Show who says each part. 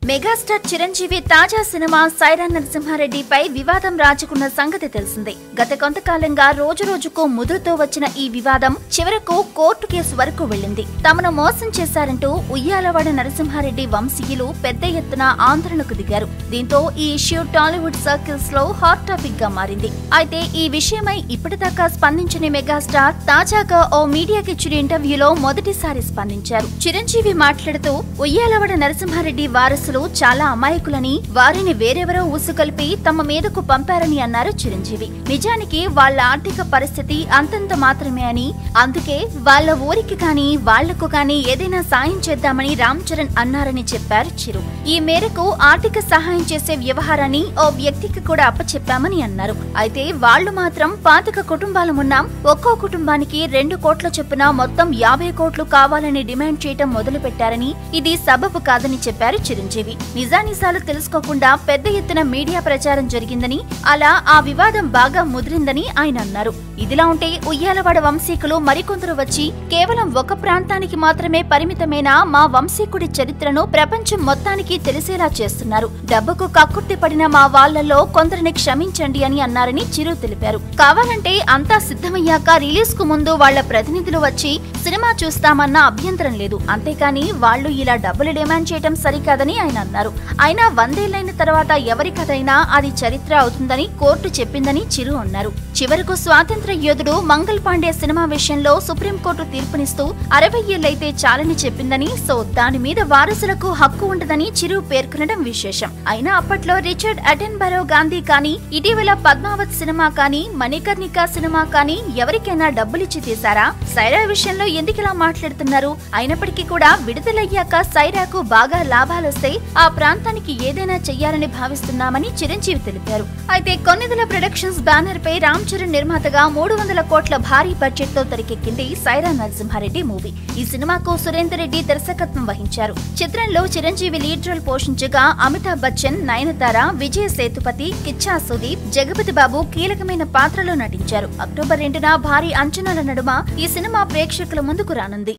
Speaker 1: megastar Chiranjeevi తాజా cinema Sye Raa నరసింహారెడ్డిపై వివాదం రాజుకున్న సంగతి తెలిసిందే గత కొంతకాలంగా రోజు రోజుకు ముదురుతూ వచ్చిన ఈ వివాదం చివరకు కోర్టు కేసు వరకు వెళ్ళింది తమను మోసం చేశారంటూ ఉయ్యాలవాడ నరసింహారెడ్డి వంశీయులు పెద్ద ఎత్తున ఆందోళనకు దిగారు దీంతో ఈ ఇష్యూ టాలీవుడ్ సర్కిల్స్ లో హాట్ టాపిక్ గా మారింది అయితే ఈ విషయమై ఇప్పటిదాకా స్పందించిన మెగాస్టార్ తాజాగా ఓ మీడియాకి ఇచ్చిన ఇంటర్వ్యూలో మొదటిసారి స్పందించారు చిరంజీవి మాట్లాడుతూ ఉయ్యాలవాడ నరసింహారెడ్డి వారసులు చాలా అమాయకులని వారిని వేరెవరో ఊసుకొల్పి తమ మీదకు పంపారని అన్నారు చిరంజీవి నిజానికి వాళ్ళ ఆర్థిక పరిస్థితి అంతంత మాత్రమే అని అందుకే వాళ్ళ ఊరికి కానీ వాళ్లకు కానీ ఏదైనా సాయం చేద్దామని రామ్ చరణ్ అన్నారని చెప్పారు చిరు ఈ మేరకు ఆర్థిక సహాయం చేసే వ్యవహారాన్ని ఓ వ్యక్తికి కూడా అప్పచెప్పామని అన్నారు అయితే వాళ్లు మాత్రం పాతిక కుటుంబాలు ఉన్నాం ఒక్కో కుటుంబానికి రెండు కోట్ల చొప్పున మొత్తం యాభై కోట్లు కావాలని డిమాండ్ చేయటం మొదలు పెట్టారని ఇది సబబు కాదని చెప్పారు చిరంజీవి నిజానిజాలు తెలుసుకోకుండా పెద్ద ఎత్తున మీడియా ప్రచారం జరిగిందని అలా ఆ వివాదం బాగా ముదిరిందని ఆయన అన్నారు ఇదిలా ఉంటే ఉయ్యాలవాడ వంశీకులు మరికొందరు వచ్చి కేవలం ఒక ప్రాంతానికి మాత్రమే పరిమితమైన మా వంశీకుడి చరిత్రను ప్రపంచం మొత్తానికి తెలిసేలా చేస్తున్నారు డబ్బుకు కక్కుర్తి పడిన మా వాళ్లలో కొందరిని క్షమించండి అని అన్నారని చిరు తెలిపారు కావాలంటే అంతా సిద్ధమయ్యాక రిలీజ్ కు ముందు వాళ్ల ప్రతినిధులు వచ్చి సినిమా చూస్తామన్న అభ్యంతరం లేదు అంతేకాని వాళ్ళు ఇలా డబ్బులు డిమాండ్ చేయటం సరికాదని ఆయన అన్నారు అయినా వందేళ్లైన తర్వాత ఎవరి కథైనా అది చరిత్ర అవుతుందని కోర్టు చెప్పిందని చిరు అన్నారు చివరకు స్వాతంత్ర యోధుడు మంగల్ పాండే సినిమా విషయంలో సుప్రీంకోర్టు తీర్పునిస్తూ అరవై ఏళ్లైతే చాలని చెప్పిందని సో దాని మీద వారసులకు హక్కు ఉండదని చిరు పేర్కొనడం విశేషం అయినా అప్పట్లో రిచర్డ్ అటెన్బరో గాంధీ కానీ ఇటీవల పద్మావత్ సినిమా కానీ మణికర్ణిక సినిమా కానీ ఎవరికైనా డబ్బులిచ్చి తీశారా సైరా విషయంలో ఎందుకిలా మాట్లాడుతున్నారు అయినప్పటికీ కూడా విడుదలయ్యాక సైరాకు బాగా లాభాలొస్తే ఆ ప్రాంతానికి ఏదైనా చెయ్యాలని భావిస్తున్నామని చిరంజీవి తెలిపారు అయితే కొన్నిదల ప్రొడక్షన్స్ బ్యానర్ పై రామ్ చరణ్ నిర్మాతగా మూడు వందల కోట్ల భారీ బడ్జెట్ తో తెరకెక్కింది సైరా నరసింహారెడ్డి మూవీ ఈ సినిమాకు సురేందర్ రెడ్డి దర్శకత్వం వహించారు చిత్రంలో చిరంజీవి లీడ్ రోల్ పోషించగా అమితాబ్ బచ్చన్ నయనతార విజయ్ సేతుపతి కిచ్చా సుదీప్ జగపతి బాబు కీలకమైన పాత్రలో నటించారు అక్టోబర్ రెండున భారీ అంచనాల నడుమ ఈ సినిమా ప్రేక్షకుల ముందుకు రానుంది